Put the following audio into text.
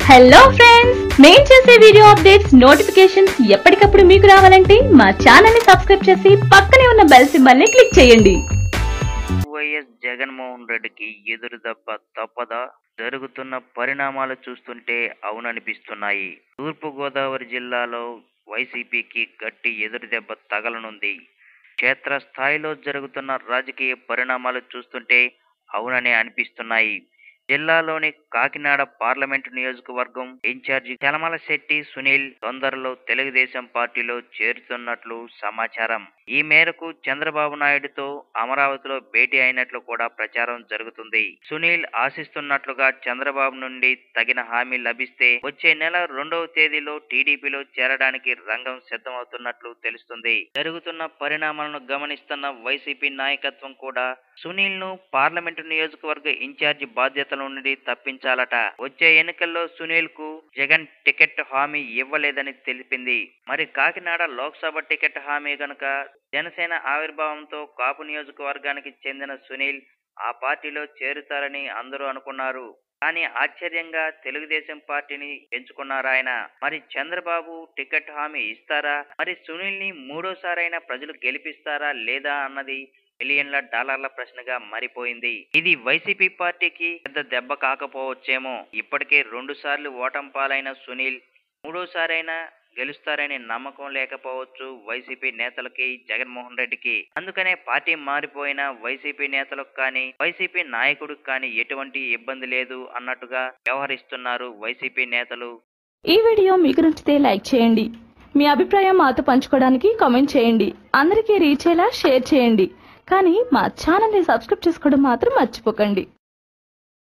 hello friends మేం చేసే video updates notifications ఎప్పటికప్పుడు మీకు రావాలంటే మా ఛానల్ ని సబ్స్క్రైబ్ చేసి పక్కనే ఉన్న బెల్ సింబల్ ని క్లిక్ చేయండి వైఎస్ జగన్మోహన్ రెడ్డికి ఎదురు దెబ్బ తప్పదా జరుగుతున్న పరిణామాలు చూస్తుంటే అవుననిపిస్తున్నాయి తూర్పు గోదావరి జిల్లాలో వైసీపీకి గట్టి ఎదురు దెబ్బ తగలనుంది క్షేత్రస్థాయిలో జరుగుతున్న రాజకీయ పరిణామాలు చూస్తుంటే అవుననే అనిపిస్తున్నాయి జిల్లాలోని కాకినాడ పార్లమెంటు నియోజకవర్గం ఇన్ఛార్జి చలమల శెట్టి సునీల్ తొందరలో తెలుగుదేశం పార్టీలో చేరుతున్నట్లు సమాచారం ఈ మేరకు చంద్రబాబు నాయుడుతో అమరావతిలో భేటీ అయినట్లు కూడా ప్రచారం జరుగుతుంది సునీల్ ఆశిస్తున్నట్లుగా చంద్రబాబు నుండి తగిన హామీ లభిస్తే వచ్చే నెల రెండవ తేదీలో టీడీపీలో చేరడానికి రంగం సిద్ధమవుతున్నట్లు తెలుస్తుంది జరుగుతున్న పరిణామాలను గమనిస్తున్న వైసీపీ నాయకత్వం కూడా సునీల్ ను పార్లమెంటు నియోజకవర్గ ఇన్ఛార్జి బాధ్యతల నుండి తప్పించాలట వచ్చే ఎన్నికల్లో సునీల్ కు జగన్ టికెట్ హామీ ఇవ్వలేదని తెలిపింది మరి కాకినాడ లోక్సభ టికెట్ హామీ గనుక జనసేన ఆవిర్భావంతో కాపు నియోజకవర్గానికి చెందిన సునీల్ ఆ పార్టీలో చేరుతారని అందరూ అనుకున్నారు కానీ ఆశ్చర్యంగా తెలుగుదేశం పార్టీని ఎంచుకున్నారాయన మరి చంద్రబాబు టికెట్ హామీ ఇస్తారా మరి సునీల్ ని మూడోసారైనా ప్రజలు గెలిపిస్తారా లేదా అన్నది మిలియన్ల డాలర్ల ప్రశ్నగా మారిపోయింది ఇది వైసీపీ పార్టీకి పెద్ద దెబ్బ కాకపోవచ్చేమో ఇప్పటికే రెండు సార్లు ఓటం పాలైన సునీల్ మూడోసారైనా గెలుస్తారనే నమ్మకం లేకపోవచ్చు వైసీపీ నేతలకి జగన్మోహన్ రెడ్డికి అందుకనే పార్టీ మారిపోయిన వైసీపీ నేతలకు కానీ వైసీపీ నాయకుడికి కానీ ఎటువంటి ఇబ్బంది లేదు అన్నట్టుగా వ్యవహరిస్తున్నారు వైసీపీ నేతలు ఈ వీడియో మీకు నచ్చితే లైక్ చేయండి మీ అభిప్రాయం మాతో పంచుకోవడానికి కామెంట్ చేయండి అందరికీ రీచ్ అయ్యేలా షేర్ చేయండి కానీ మా ఛానల్ ని సబ్స్క్రైబ్ చేసుకోవడం మాత్రం మర్చిపోకండి